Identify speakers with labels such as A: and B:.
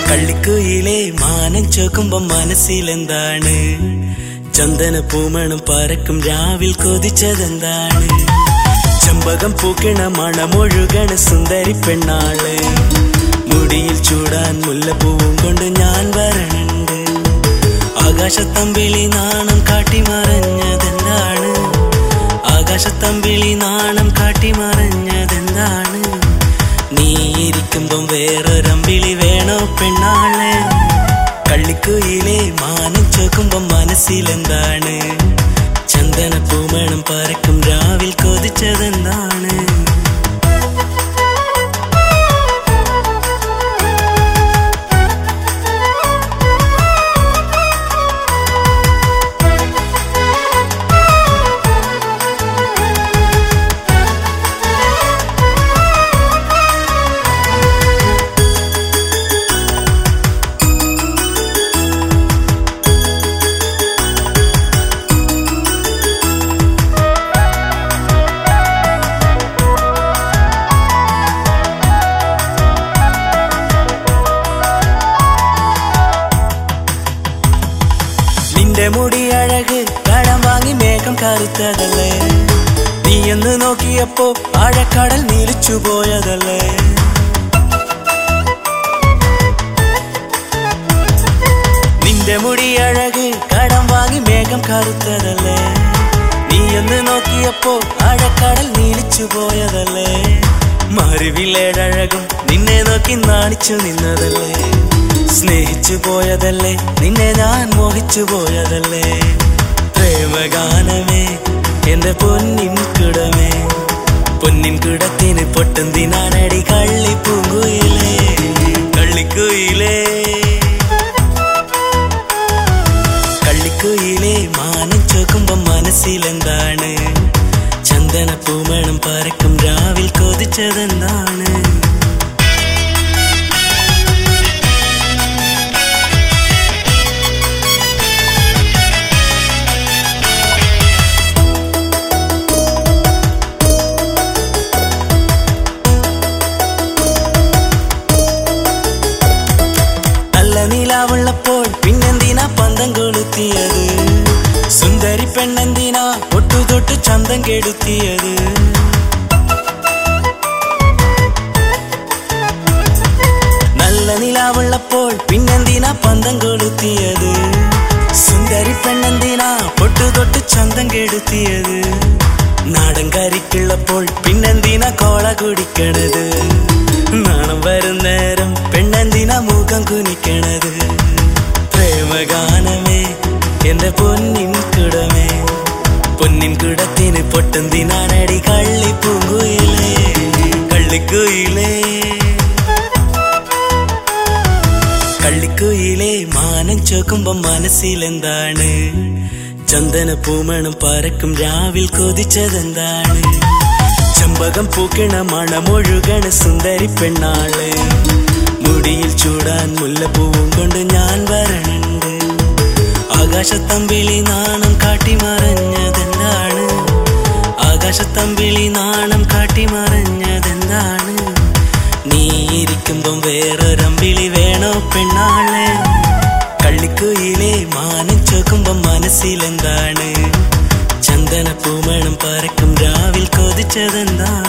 A: കള്ളിക്കുയിലെ മാനം ചോക്കുമ്പം മനസ്സിലെന്താണ് ചന്ദന പൂമണം പറക്കും രാവിൽ കൊതിച്ചതെന്താണ് ചെമ്പകം പൂക്കിണ മണമൊഴുകണ സുന്ദരി പെണ്ണാള് മുടിയിൽ ചൂടാൻ മുല്ലപ്പൂവും കൊണ്ട് ഞാൻ വരണുണ്ട് ആകാശത്തമ്പിളി നാണം കാട്ടി മറഞ്ഞതെന്താണ് ആകാശത്തമ്പിളി നാണം കാട്ടി മറഞ്ഞതെന്താണ് നീ ഇരിക്കുമ്പം വേറൊരമ്പിളി വേണോ പെണ്ണാള് കള്ളിക്കുയിലെ മാനം ചോക്കുമ്പം മനസ്സിലെന്താണ് ചന്ദന പൂമണം പറക്കും രാവിൽ കൊതിച്ചതെന്താണ് നിന്റെ മുടി അഴക് കടം വാങ്ങി മേഘം കറുത്തതല്ലേ നീ എന്ന് നോക്കിയപ്പോ ആഴക്കടൽ നീലിച്ചു പോയതല്ലേ നിന്റെ മുടി അഴക് കടം വാങ്ങി മേഘം കറുത്തതല്ലേ നീ എന്ന് നോക്കിയപ്പോ ആഴക്കടൽ നീലിച്ചു പോയതല്ലേ മരുവിലേഴഴകും നിന്നെ നോക്കി നാണിച്ചു നിന്നതല്ലേ സ്നേഹിച്ചു പോയതല്ലേ നിന്നെ ഞാൻ മോഹിച്ചു പോയതല്ലേ പ്രേമഗാനമേ എന്റെ പൊന്നിൻ കുടമേ പൊന്നിൻ കുടത്തിന് പൊട്ടുന്തിനാനടി കള്ളിപ്പൂങ്കുയിലേ കള്ളിക്കുയിലേ കള്ളിക്കുയിലേ മാനം ചോക്കുമ്പം മനസ്സിലെന്താണ് ചന്ദന പൂമണം പറക്കും രാവിൽ കൊതിച്ചതെന്താണ് നല്ല നിലാവുള്ളപ്പോൾ പിന്നെന്തിനാ പന്തം കൊളുത്തിയത് സുന്ദരി പെണ്ണെന്തിനാ ഒട്ടു തൊട്ട് ചന്തം കെടുത്തിയത് നല്ല നിലാവുള്ളപ്പോൾ പിന്നെന്തിനാ പന്തം കൊളുത്തിയത് സുന്ദരി പെണ്ണെന്തിനാ പൊട്ടു തൊട്ട് ചന്തം കെടുത്തിയത് നാടൻ കരിക്കുള്ളപ്പോൾ പിന്നെന്തിനാ കോള കുടിക്കണത് നാണം വരും നേരം പെണ്ണെന്തിനാ മുഖം കുനിക്കണത് പ്രേമഗാനമേ എന്റെ പൊന്നിൻ കുടമേ പൊന്നിൻ കുടത്തിന് പൊട്ടെന്തിനാനടി കള്ളിപ്പൂങ്കുയിലേ കള്ളിക്കുയിലേ കള്ളിക്കുയിലെ മാനം ചോക്കുമ്പം മനസ്സിലെന്താണ് ചന്ദന പൂമണം പറക്കും രാവിൽ കൊതിച്ചതെന്താണ് ചെമ്പകം പൂക്കിണ മണമൊഴുകണ സുന്ദരി പെണ്ണാള് മുടിയിൽ ചൂടാൻ മുല്ലപ്പൂവും കൊണ്ട് ഞാൻ വരണുണ്ട് ആകാശത്തമ്പിളി നാണം കാട്ടി മറഞ്ഞതെന്താണ് ആകാശത്തമ്പിളി നാണം കാട്ടി മറഞ്ഞതെന്താണ് നീ ഇരിക്കുമ്പം വേറൊരമ്പിളി വേണോ പെണ്ണാള് കള്ളിക്കുയിലെ മാനം ചോക്കുമ്പം മനസ്സിലെന്താണ് ചന്ദന പൂമണം പറക്കും രാവിൽ കൊതിച്ചതെന്താണ്